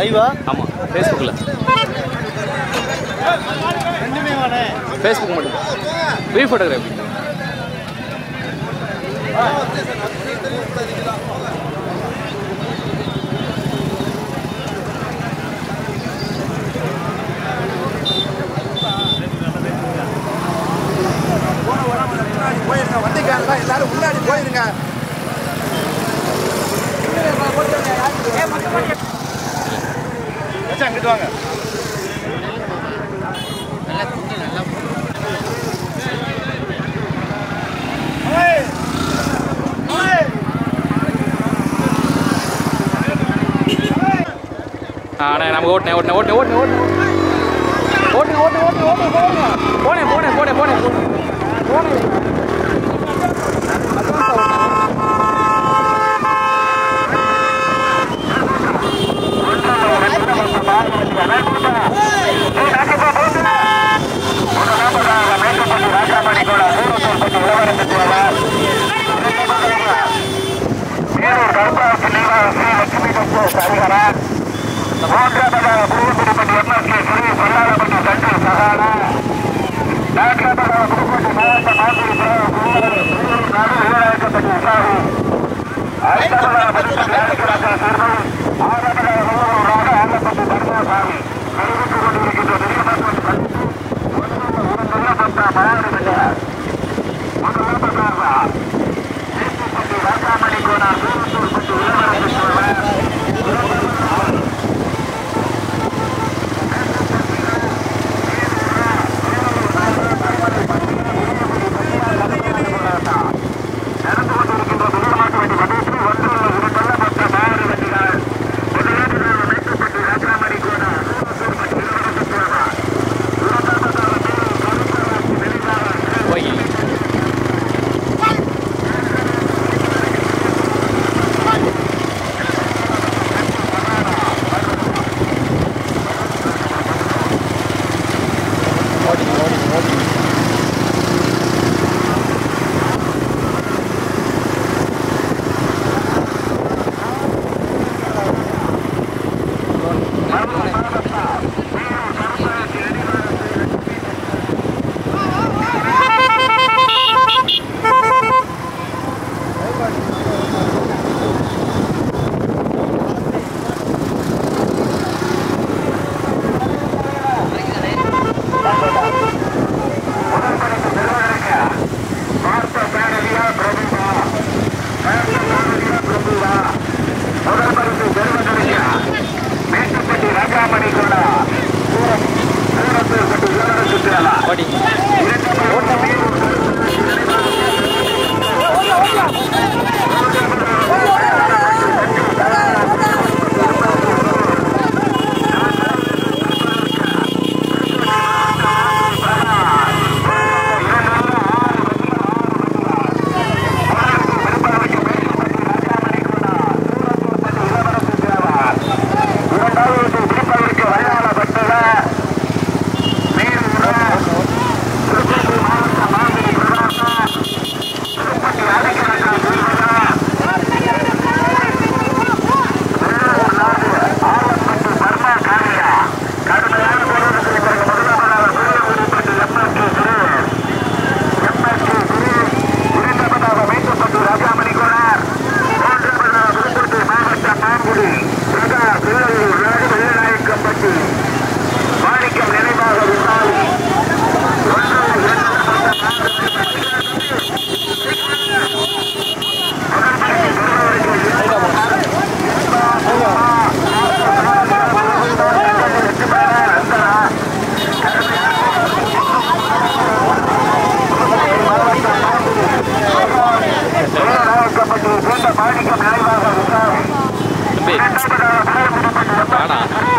லைவா ஆமாம் ஃபேஸ்புக்கில் ரெண்டுமே வாடே ஃபேஸ்புக் மட்டும் ப்ரீ ஃபோட்டோகிராஃபி போயிருங்க வண்டிக்காரங்க எல்லாரும் முன்னாடி போயிருங்க அங்கிட்டு வாங்க ஆ அண்ணா நமக்கு ஓட்டினேன் ஓட்டினேன் ஓட்டினேன் ஓட்டினேன் ஓட்டினேன் ஓட்டுங்க ஓட்டுங்க ஓட்டுங்க ஓட்டுங்க போனேன் போனேன் போனேன் போனேன் போனேன் போய் ஓடி மாணிக்கம் நினைவாக விசாரி மாணிக்கம் நினைவாக விசாரி தம்பி வேணா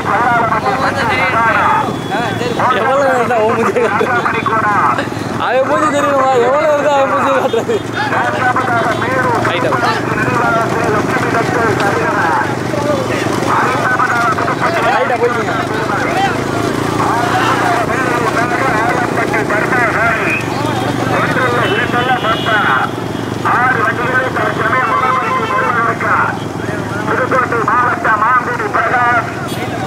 எவ்வளோ இருந்தா அவன் மூஞ்சி காட்டுறது அவன் மூஞ்சி தெரியுமா எவ்வளோ இருந்தா அவன் மூஞ்சி காட்டுறது ரைட்டா ரைட்டா போய்க்குங்க ஆறு வண்டிகளை தற்சமயம் முகாமிற்கு வருவதற்கு புதுக்கோட்டை மாவட்ட மாங்குடி பிரகாஷ்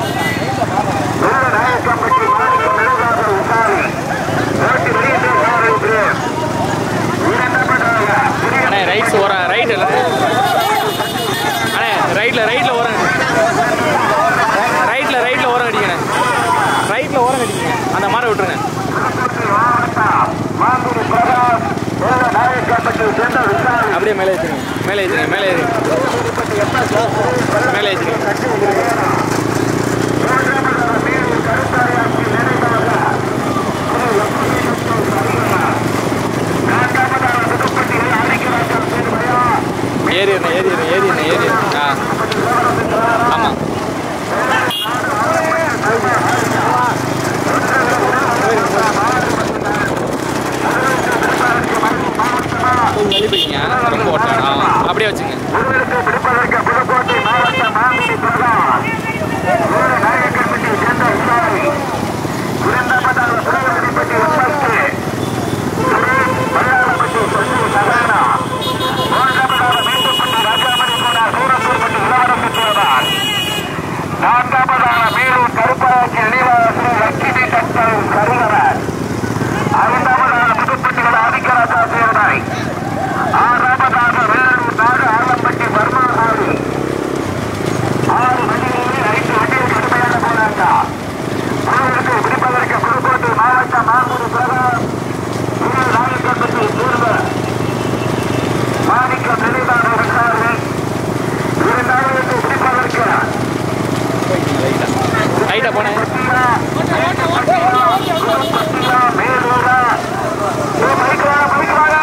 அந்த மாடை விட்டுருங்க மாங்குடி பிரகாஷ் வெள்ள நாயக்கப்பட்டி சேர்ந்த விசாரணை அப்படியே மேலே ஏற்றுங்க மேலே ஏற்றுங்க மேலே ஏறுங்க மேலே ஏற்றுங்க ஏறிடுறேன் ஏறிடுறேன் ஏறிடுறேன் ஏறிடுறேன் ஆ ஆமாம் கொஞ்சம் வெளியே போய்க்கிங்க ரொம்ப ஓட்டான் ஆ அப்படியே வச்சுங்க ஒருவருக்கு பிடிப்பதற்கு புதுக்கோட்டை மாவட்ட மாங்குடி பிரகாஷ் வேற நாயக்கன்பட்டி சேர்ந்த விசாரி இரண்டாவதாக புதுவெளிப்பட்டி எம்எஸ்கே மலையாளப்பட்டி சசி சரணா மூன்றாவதாக மேட்டுப்பட்டி ராஜாமணி போன சூரத்தூர்பட்டி இளவரசு தேவார் நான்காவதாக மேலூர் கருப்பாட்சி நினைவாசி லட்சுமி டாக்டர் கருணவர் ஐந்தாவதாக புதுப்பட்டிகள் ஆதிக்கராஜா சேர்ந்தாய் ஆறாவதாக வெள்ளூர் நாடு ஆலம்பட்டி வர்மா ஆறு ஆறு வண்டிகளில் ஐந்து வண்டிகள் கடுமையான போராட்டம் குழுவிற்கு பிடிப்பதற்கு புதுக்கோட்டை மாவட்ட மாமூர் பிரகாரம் திரு ராயக்கம்பட்டி சேர்ந்த மாணிக்கம் நினைவாக வென்றார்கள் இரண்டாயிரத்தை பிடிப்பதற்கு ரைட்டாக போனேன் மேலூரா மைக்ரா மைக்ராடா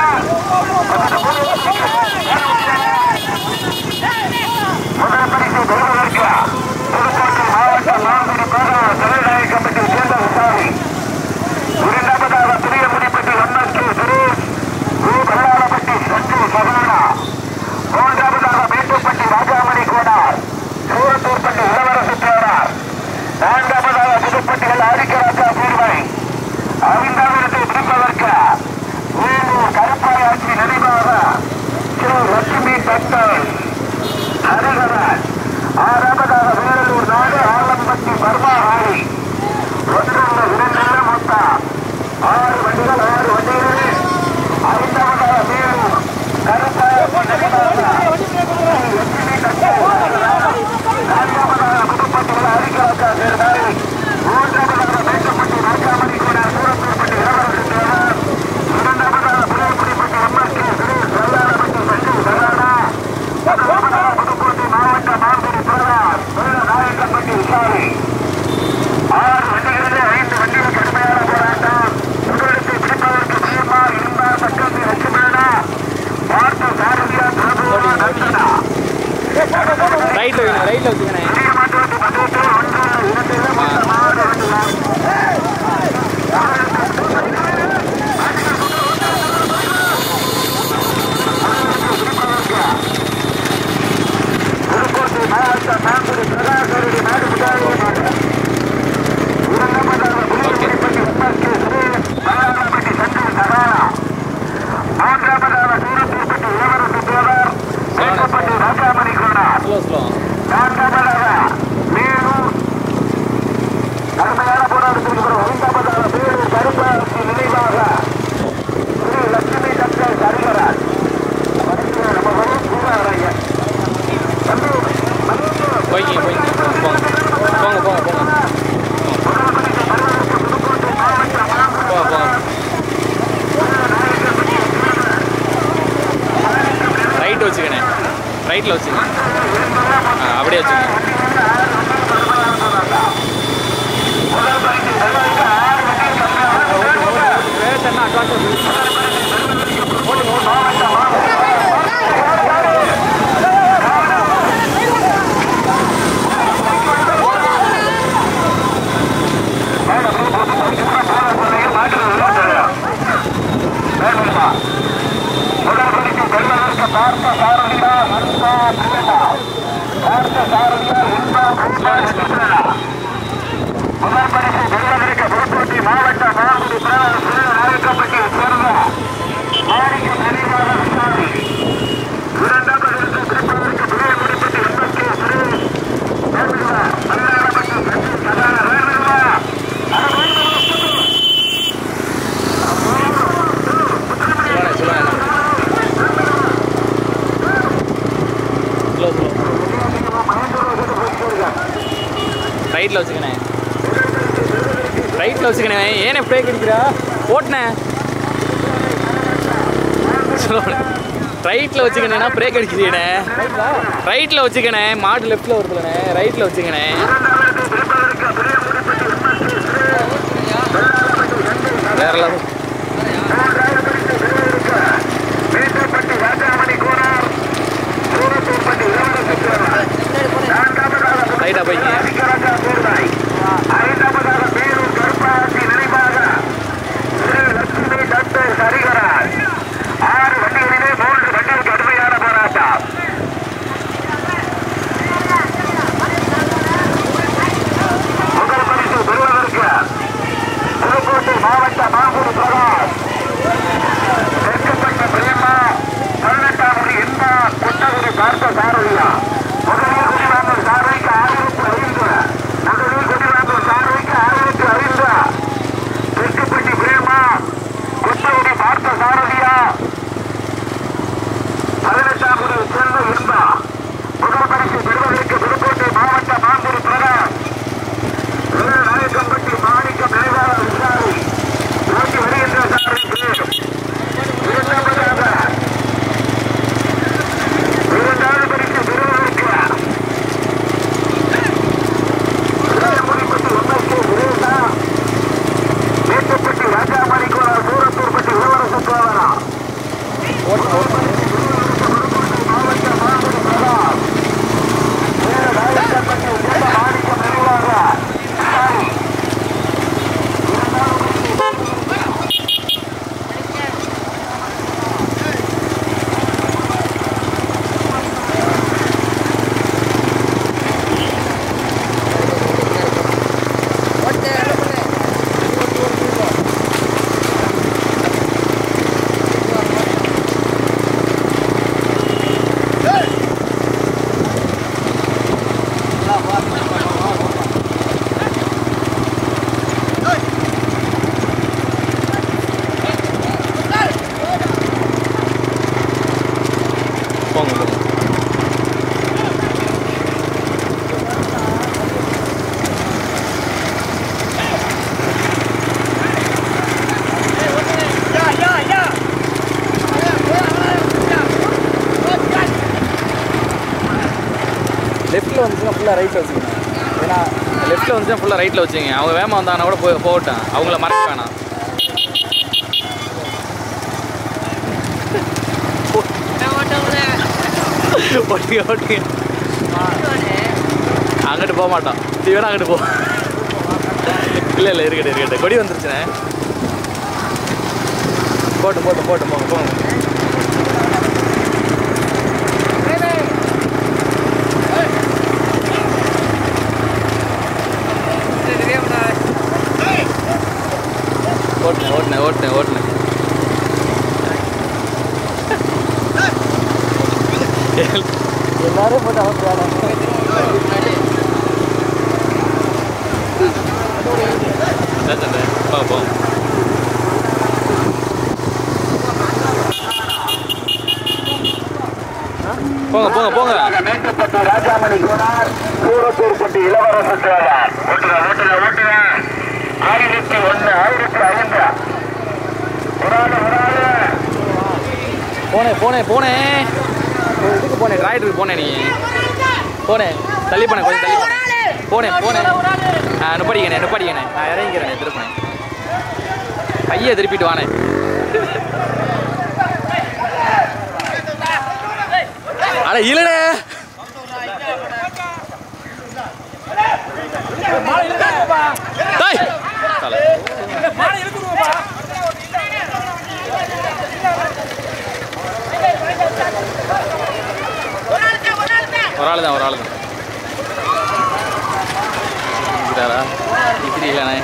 முதல் பரிசு பெறுவதற்கு புதுக்கோட்டை மாவட்ட மாங்குடி பிரகார தலைநாயக்கப்பட்டி சேர்ந்த விசாரி இரண்டாவதாக புதியமுடிப்பட்டி எம்எஸ்கே சுரேஷ் கு கல்லாளப்பட்டி சஞ்சு சகானா மூன்றாவதாக மேட்டுப்பட்டி ராஜாமணி கோடார் சூரத்தூர்பட்டி இளவரசு தேரார் நான்காவதாக புதுப்பட்டிகள் ஆதிக்கராஜா தீர்வை ஐந்தாவிடத்தை பிடிப்பதற்கு வேலூர் கருப்பாயாட்சி நினைவாக திரு லட்சுமி டாக்டர் ஹரிஹரன் ஆறாவதாக வேலூர் நாடு ஆலம்பட்டி பர்மா ஆரி ஒன்றுள்ள இரண்டு மொத்தம் ஆறு வண்டிகள் ஆறு வண்டிகளில் ஐந்தாவதாக வேலூர் கருப்பாயாட்சி நினைவாக லட்சுமி டாக்டர் நான்காவதாக புதுப்பட்டிகள் ஆதிக்கராஜா சேர்ந்தாய் மூன்றாவதாக மேட்டுப்பட்டி ராஜாமணி கூட சூரத்தூர்பட்டி இளவரசு தேவர் இரண்டாவதாக புதுக்குடிப்பட்டி எம்எஸ்கே சுரேஷ் வெள்ளாளப்பட்டி சஞ்சு சகானா முதலாவதாக புதுக்கோட்டை மாவட்ட மாங்குடி பிரகார் வெள்ள நாயக்கன்பட்டி விசாரி ஆறு வண்டிகளிலே ஐந்து வண்டிகள் கடுமையான போராட்டம் முதலுக்கு பிடிப்பதற்கு பிரியமா இருந்தா பக்கத்து லட்சுமணா பார்த்த சாரதியா பிரபுவா நந்தனா ரைட்டில் வைங்க ரைட்டில் வச்சுக்கண்ணே பெரிய மாட்டுவண்டி பந்தயத்தில் ஒன்று இரண்டு மொத்தம் ஆறு வண்டிகள் புதுக்கோட்டை மாவட்ட மாங்குடி பிரகாசருடைய நாடு முதலாளி இரண்டாவதாக புதுக்கோட்டைப்பட்டி உப்பாக்கி சுரேஷ் மலையாளப்பட்டி சஞ்சு சகானா மூன்றாவதாக சூரத்தூர்பட்டி இளவரசு தேவர் மேட்டுப்பட்டி ராஜாமணி கோனார் ஸ்லோ ஸ்லோ நான்காவதாக மேலூர் கடுமையான போராட்டத்திற்கு பிறகு ஐந்தாவதாக மேலூர் கருப்பாட்சி நினைவாக ஸ்ரீ லட்சுமி டாக்டர் ஹரிகரன் நம்ம வரும் கூறாங்க தம்பி மன்னிப்பு. போய்க்கிங்க போய்க்கிங்க போங்க போங்க போங்க போங்க முதல்வருக்கு வருவதற்கு புதுக்கோட்டை மாவட்ட மாமூர் போங்க போங்க ரைட் வச்சுக்கண்ணே ரைட்டில் வச்சுங்க ஆ அப்படியே வச்சுங்க முதல் பரிசு பெறுவதற்கு பார்த்த சாரதியா மருத்துவ ரைட்டில் வச்சுக்கணே ஏனே பிரேக் அடிக்கிறா ஓட்டுனேன் ரைட்டில் வச்சுக்கணேனா பிரேக் அடிக்கிறீனே ரைட்டில் வச்சுக்கணே மாடு லெஃப்ட்டில் வருதுலண்ணே ரைட்டில் வச்சுக்கணே வேற லெவல் மேட்டப்பட்டி ராஜாமணி கோனார் சூரத்தூர்பட்டி இளவரசர் நான்காவதாக ரைட்டாக போய்ங்க ராஜா கூர்வாய் ஐந்தாவதாக பேரூர் கருப்பாட்சி நினைவாக ஸ்ரீ லட்சுமி டாக்டர் ஹரிகராஜ் ஆறு வண்டிகளிலே மூன்று வண்டிகள் கடுமையான போராட்டம் முதல் பரிசு பெறுவதற்கு புதுக்கோட்டை மாவட்ட மாங்குடி பிரகாஷ் தெற்குப்பட்ட பிரேமா பதினெட்டாவது இன்பா கொட்டகுடி பார்த்த சாரதியா முதலில் குடிவாங்கல் சாரதிக்கு ஆயிரத்தி ஐந்து முதலில் குடிவாங்கல் சாரதிக்கு ஆயிரத்தி ஐந்து தெற்குப்பட்டி பிரேமா கொட்டகுடி பார்த்த சாரதியா பதினெட்டாவது செல்வ இன்பா முதல் பரிசு பெறுவதற்கு புதுக்கோட்டை மாவட்ட மாங்குடி பிரகாஷ் நாயக்கம்பட்டி மாணிக்கம் நினைவாக விசாரி ஓட்டி வருகின்ற சாரதிக்கு இரண்டாவதாக இரண்டாவது பரிசு பெறுவதற்கு இளையமுடிப்பட்டி எம்எஸ்கே சுரேஷா மேட்டுப்பட்டி ராஜாமணி கோளார் சூரத்தூர்பட்டி இளவரச சோழனா மாவட்ட மாவட்ட பிரகாஷ் நாயக்கம்பட்டி உயர்ந்த மாணிக்கம் நினைவாக விசாரி போங்க போங்க லெஃப்ட்டில் வந்துச்சுன்னா ஃபுல்லாக ரைட்டில் வச்சுக்கணும் ஏன்னா லெஃப்ட்டில் வந்துச்சுன்னா ஃபுல்லாக ரைட்டில் வச்சுங்க அவங்க வேகமாக வந்தாங்கன்னா கூட போய் போகட்டும் அவங்கள மறைக்க வேணாம் ஓட்டிங்க ஓட்டிங்க அங்கிட்டு போக மாட்டோம் நீ வேணா அங்கிட்டு போ இல்லை இல்லை இருக்கட்டும் இருக்கட்டும் கொடி வந்துருச்சுண்ணே போட்டும் போட்டும் போட்டும் போங்க போங்க ஓட்டுனேன் ஓட்டுனேன் ஓட்டுனேன் ஓட்டுனேன் எல்லாரும் போட்டு அவசரம் பார்ப்போம் போங்க போங்க போங்க மேட்டுப்பட்டி ராஜாமணி கோனார் சூரத்தூர்பட்டி இளவரச சேவார் ஓட்டுற ஓட்டுற ஓட்டுற ஆயிரத்தி ஒண்ணு ஆயிரத்தி ஐந்து ஒரு ஆளு ஒரு ஆளு போனேன் போனேன் போனேன் ஒரு இதுக்கு போனேன் ராய்டருக்கு போனேன் நீ போனேன் தள்ளி போனேன் கொஞ்சம் தள்ளி போனேன் போனேன் போனேன் ஆ நுப்படிக்கணே நுப்படிக்கணே நான் இறங்கிக்கிறேன் திருப்பினேன் கையை திருப்பிட்டு வானே அட இல்லடே டேய் தலை. ஒரு ஆள் தான் ஒரு ஆள் தான் இருக்கிறாரா இப்படி இல்லைண்ணே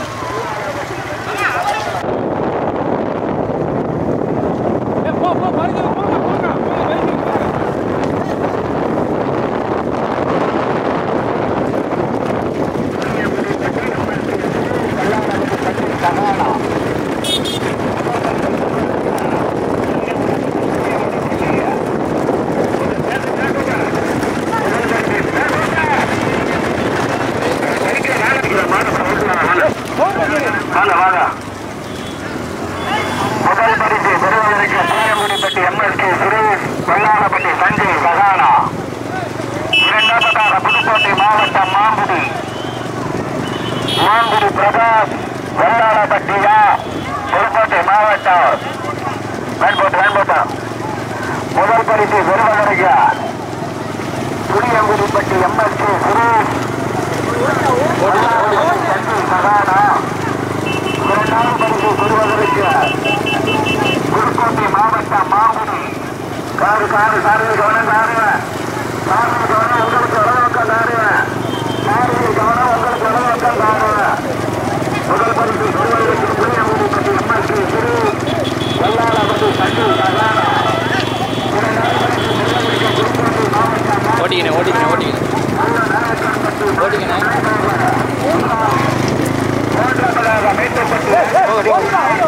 மாடு வாங்க வாங்க முதல் பரிசு பெறுவதற்கு பாயங்குடிப்பட்டி எம்எஸ்கே சுரேஷ் வல்லாரப்பட்டி சஞ்சய் சகானா இரண்டாவதாக புதுக்கோட்டை மாவட்டம் மாங்குடி மாங்குடி பிரகாஷ் வல்லாரப்பட்டியா புதுக்கோட்டை மாவட்டம் வேண்போட்டு வேண்போட்டா முதல் பரிசு பெறுவதற்கு புளியங்குடிப்பட்டி எம்எஸ்கே சுரேஷ் வல்லாரப்பட்டி சஞ்சய் சகானா இரண்டாவது பரிசு பெறுவதற்கு புதுக்கோட்டை மாவட்டம் மாங்குடி காரு காரு காரு கவனம் காருங்க காரு கவனம் உங்களுக்கு வளவக்கம் காருங்க காரு கவனம் உங்களுக்கு வளவக்கம் காருங்க முதல் பரிசு பெறுவதற்கு புளியங்குடி பற்றி எம்எஸ்கே சிறு வல்லாளப்பட்டி சண்டு சகானா ஓட்டிக்கினே ஓட்டிக்கினே ஓட்டிக்கினே ஓட்டிக்கினே மூன்றாவதாக மேட்டுப்பட்டு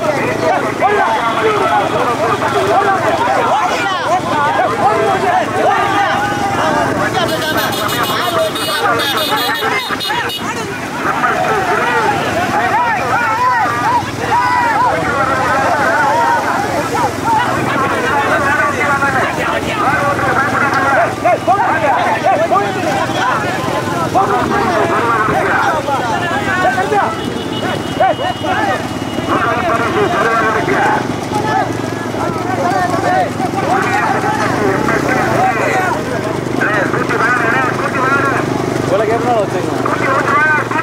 இவ்வளோ கேட்கணும் வச்சுக்கோங்க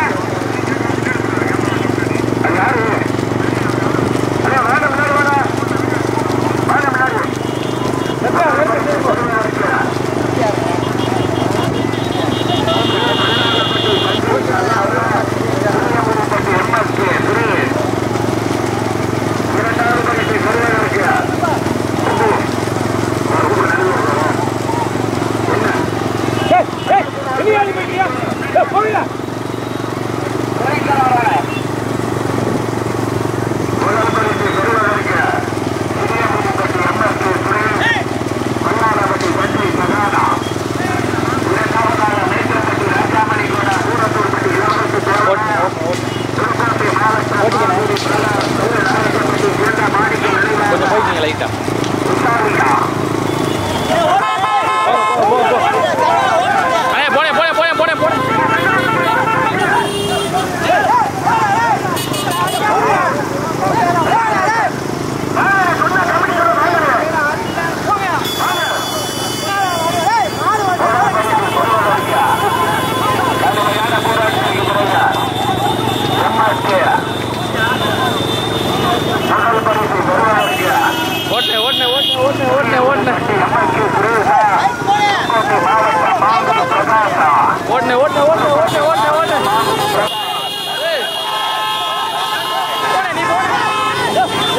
கொஞ்சம் போய்க்கிங்க லைட்டாக அண்ணே போனே போனே போனே போனே போனே ஓட்டுனே ஓட்டுனே ஓட்டுனே ஓட்டுனே ஓட்டுனே ஓட்டுனே ஓட்டுனே ஓட்டுனே ஓட்டுனே ஓட்டுனே ஓட்டுனே ஏய். போனே, நீ போனே.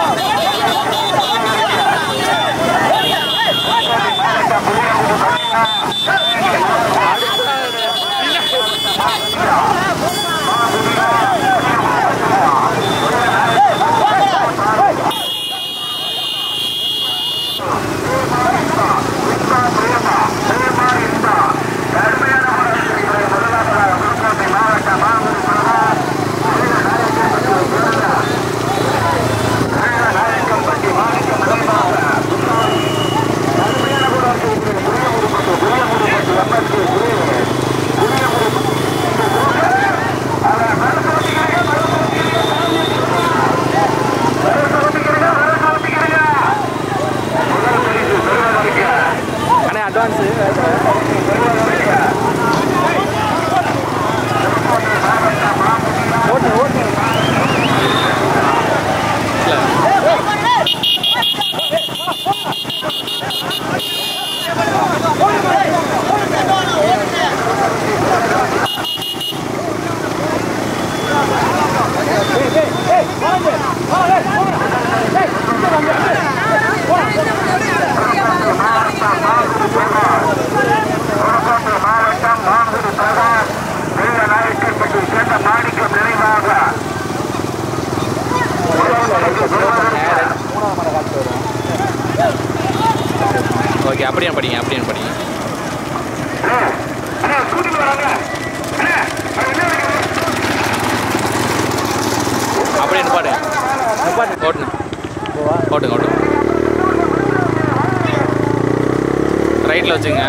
அண்ணே அட்வான்ஸு ஓட்டுனே ஓட்டுனே இல்லை மாவட்டம் மாங்குடி பிரகாஷ் வீர நாயக்கன்பட்டி சேர்ந்த மாணிக்கம் நிறைவாக ஓகே அப்படியே படிங்க அப்படியே படிங்க அண்ணா கூட்டிட்டு வராங்க அண்ணா அது என்ன நிப்பாட்டு நிப்பாட்டு ஓட்டுங்க ஓட்டுங்க ஓட்டுங்க ரைட்டில் வச்சுங்க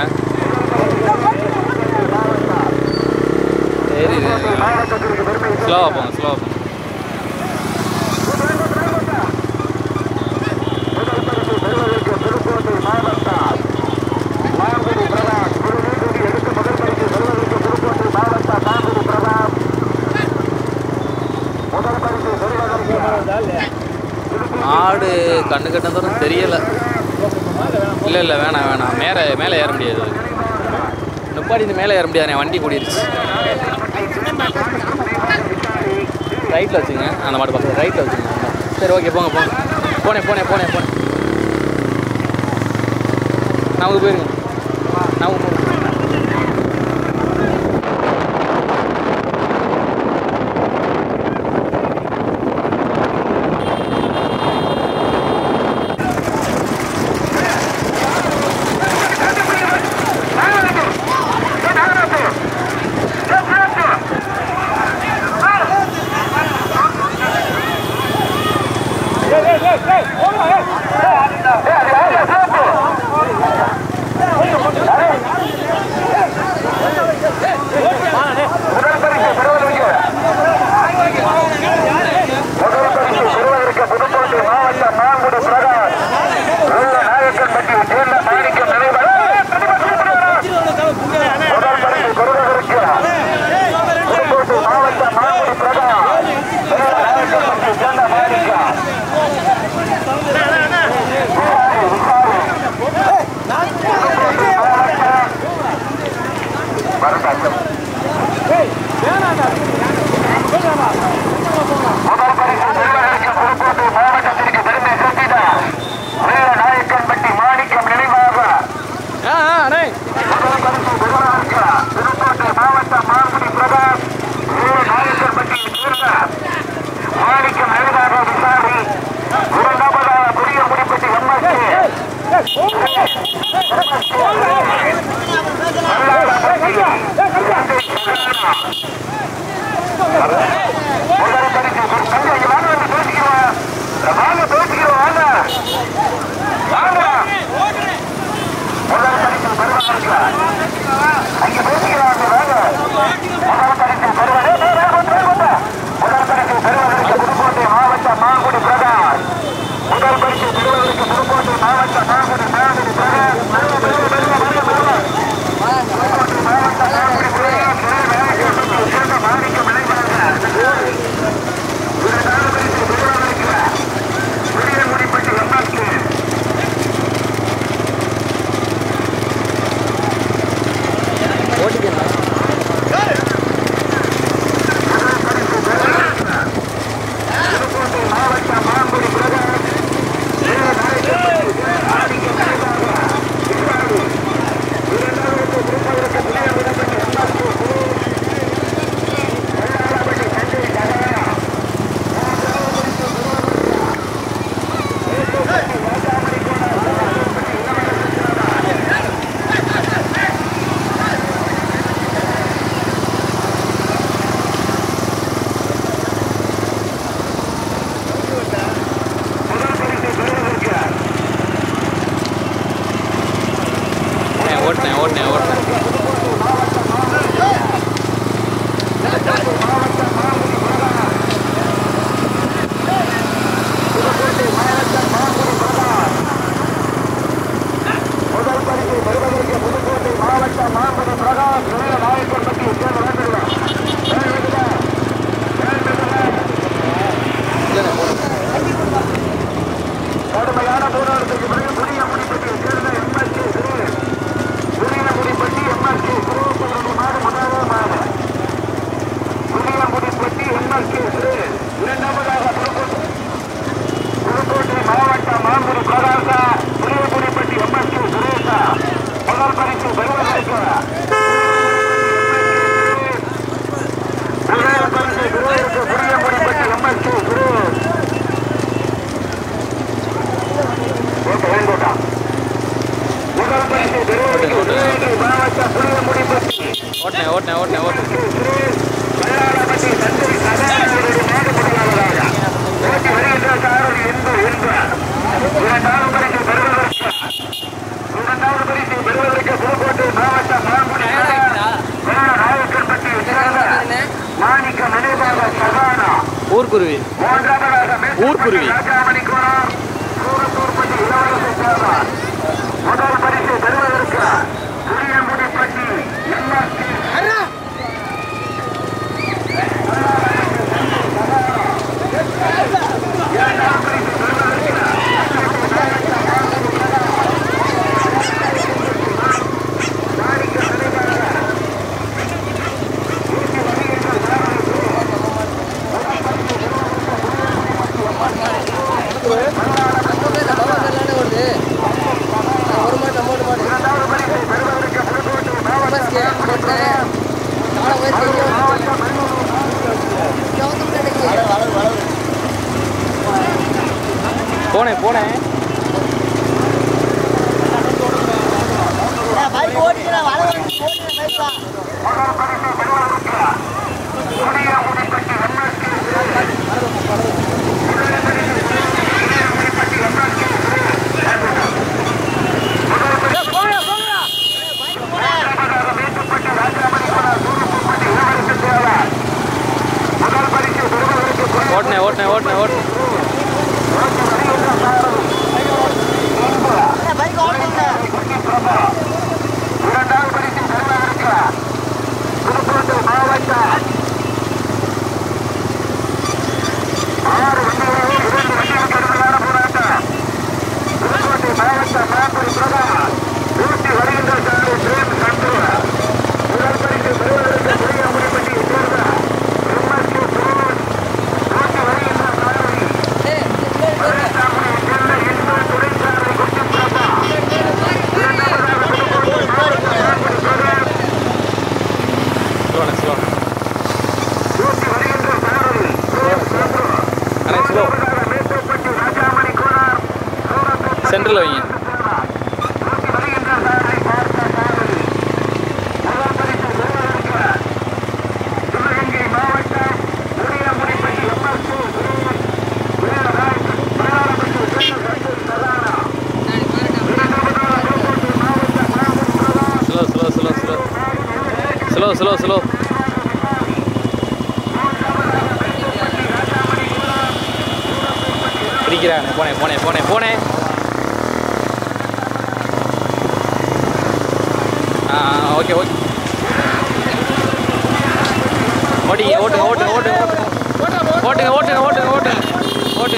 சரி ஸ்லோவாக போங்க ஸ்லோவாக போங்க ஆடு கண்ணு கட்டந்தோறும் தெரியல இல்லை இல்லை வேணாம் வேணாம் மேலே மேலே ஏற முடியாது நுப்பாடி இந்த மேலே ஏற முடியாது வண்டி கூடிருச்சு ரைட்டில் வச்சுங்க அந்த மாட்டு பக்கத்தில் ரைட்டில் வச்சுங்க சரி ஓகே போங்க போங்க போனேன் போனேன் போனேன் போனேன் நமக்கு போயிருங்க நமக்கு போங்க புதுக்கோட்டை மாவட்டம் மாங்குடி பிரகாஷ் நாயக்கன்பட்டி சேர்ந்த மாணிக்கம் நினைவாக முதல் பரிசு பெறுவதற்கு புதுக்கோட்டை மாவட்டம் மாங்குடி பிரகாஷ் நாயக்கன்பட்டி சேர்ந்த மாணிக்கம் வரட்டாட்டம் முதல் பரிசு பெறுவதற்கு புதுக்கோட்டை மாவட்டத்திற்கு பெருமை சேர்த்திட வீர நாயக்கன்பட்டி மாணிக்கம் நினைவாக ஆ ஆ அண்ணே முதல் பரிசு பெறுவதற்கு புதுக்கோட்டை மாவட்டம் மாங்குடி பிரகாஷ் வீர நாயக்கன்பட்டியை சேர்ந்த மாணிக்கம் நினைவாக விசாரி இரண்டாவதாக புதிய முடிப்பட்டி எம்எஸ்கே முதல் பரிசு தம்பி, இங்க வாங்க வந்து பேசிக்கிறோம் வாங்க பேசிக்கிறோம் வாங்க வாங்க முதல் பரிசு பெறுவதற்கு அங்க பேசிக்கிறாங்க வாங்க முதல் பரிசு பெறுவதற்கு முதல் பரிசு பெறுவதற்கு புதுக்கோட்டை மாவட்டம் மாங்குடி பிரகாஷ் முதல் பரிசு பெறுவதற்கு புதுக்கோட்டை மாவட்டம் மாங்குடி மாங்குடி பிரகாஷ் வருக, வருக, வருக, வருக, வருக. புதுக்கோட்டை மாவட்டம் மாங்குடி பிரகாஷ், சிறை நாயக்கன்பட்டியை சேர்ந்த மாணிக்கம் நினைவாக ஊர்க்குருவி மூன்றாவதாக ஊர்க்குருவி. ராஜாமணிக்குளம் சூரத்தூர்பட்டி இளவரசர் சேர்ந்தார் முதல் பரிசு பெறுவதற்கு புளியங்குடிப்பட்டி எம்எஸ்டி இரண்டாவது பரிசை பெறுவதற்கு புதுக்கோட்டை மாவட்ட போனேன் போனேன் முதல் பரிசை பெறுவதற்கு புளியங்குடிப்பட்டி எம்எஸ்டி புளியங்குடிப்பட்டி எம்எஸ்டி மூன்றாவதாக மேட்டுப்பட்டி ராஜாமணிக்குளம் சூரத்தூர்பட்டி இளவரசர் சேர்ந்தார் முதல் பரிசு பெறுவதற்கு புளிய ஓட்டினேன் ஓட்டினேன் ஓட்டினேன் ஓட்டினேன் இரண்டாவது பரிசு பெறுவதற்கு புதுக்கோட்டை மாவட்டம் ஆறு வண்டிகளில் இரண்டு வண்டிகளுக்கு இடையிலான போராட்டம் புதுக்கோட்டை மாவட்டம் மாம்புரி பிரதான் ஊட்டி வருகின்ற சாலை பிரேம் சந்துரு முதல் பரிசு பெறுவதற்கு புதிய முடிப்பட்டியை சேர்ந்த எம்எஸ்கே சுரேஷ் ஊட்டி வருகின்ற சாலை பதினெட்டாம் சேர்ந்த இந்து துணைச்சாலை குட்டி பிரபா இரண்டாவதாக புதுக்கோட்டை மாவட்டம் மாம்புரி பிரதான் ஸ்லோண்ணே ஸ்லோ ஊட்டி வருகின்ற சாலை பிரேம் சந்துரு அண்ணே ஸ்லோ மேட்டுப்பட்டி ராஜாமணி கோனார் சூரத்தூர் சென்டரில் வைங்க நோக்கி வருகின்ற சாலை பார்த்த சாரதி முதல் பரிசு பெறுவதற்கு சிவகங்கை மாவட்டம் உரியமுடிப்பட்டி எம்எஸ்சி மலையாளப்பட்டி சேர்ந்த சந்தோஷ் சதானா இரண்டாவதாக புதுக்கோட்டை மாவட்டம் மாமூர் பிரதான் slow slow slow slow slow slow slow பிடிக்கிறாங்க போனேன் போனேன் போனேன் போனேன் ஆ ஓகே ஓகே ஓட்டிங்க ஓட்டுங்க ஓட்டுங்க ஓட்டுங்க ஓட்டுங்க ஓட்டுங்க ஓட்டுங்க ஓட்டுங்க ஓட்டுங்க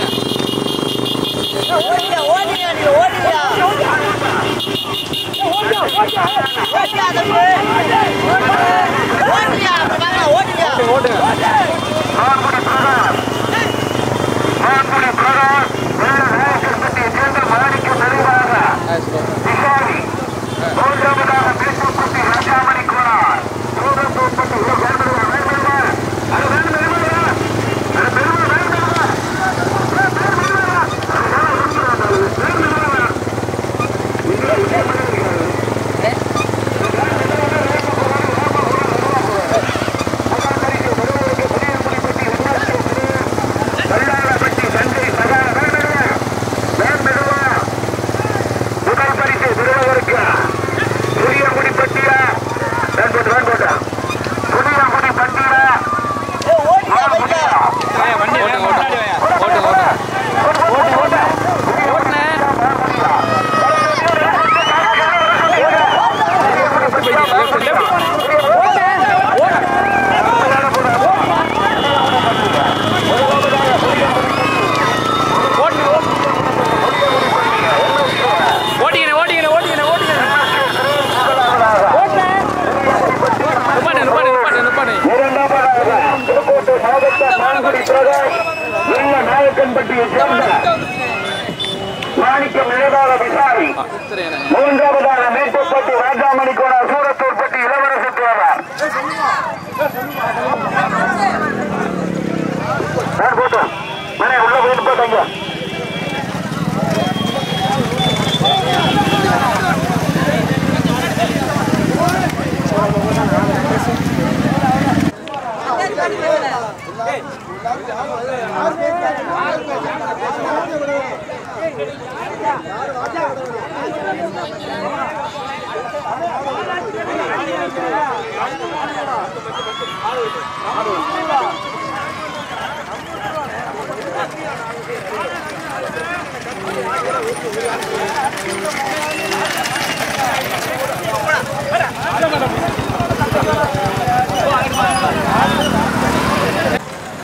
ஓட்டுங்க ஓட்டுங்க மாங்குடி பிரதான் மாங்குடி பிரதான் வெள்ளநாயக்கன்பட்டியை சேர்ந்த மாணிக்க தெளிவாக ஆ ஸ்லோ விசாரி மூன்றாவதாக பேசுப்பட்டி ராஜாமணி கோனார் சூரத்தூர்பட்டி ஓ வேண்டுமா வேண்டுமா அது வேண்டும் வேண்டுமா அது பெருமை வேண்டுமா வெள்ளாளப்பட்டி தஞ்சை சகா வேண்டுமா வேண்டுமா முதல் பரிசை பெறுவதற்கு புதியங்குடிப்பட்டியா வேண்போட்டு வேண்போட்டா புதியங்குடிப்பட்டியா ஏய், வண்டி ஓட்டுங்க ஓட்டுங்க ஓட்டுங்க ஓட்டுங்க ஓட்டுங்க ஓட்டுனேன் ஓட்டிங்கண்ணே ஓட்டிங்கண்ணே ஓட்டிங்கண்ணே ஓட்டிங்கண்ணே நிப்பாட்டு நிப்பாட்டு நிப்பாட்டு நிப்பாட்டு இரண்டாவதாக புதுக்கோட்டை மாவட்டம் மானகுடி பிரதேஷ் வெள்ள நாயக்கன்பட்டியை சேர்ந்த மாணிக்கம் நினைவாக விசாரி இத்தனை மூன்றாவதாக மேட்டுப்பட்டி ராஜாமணி கோணர் சூரத்தூர்பட்டி இளவரசர் தேவர் வேண்போட்டு மனை உள்ள போயிட்டு போட்டாங்க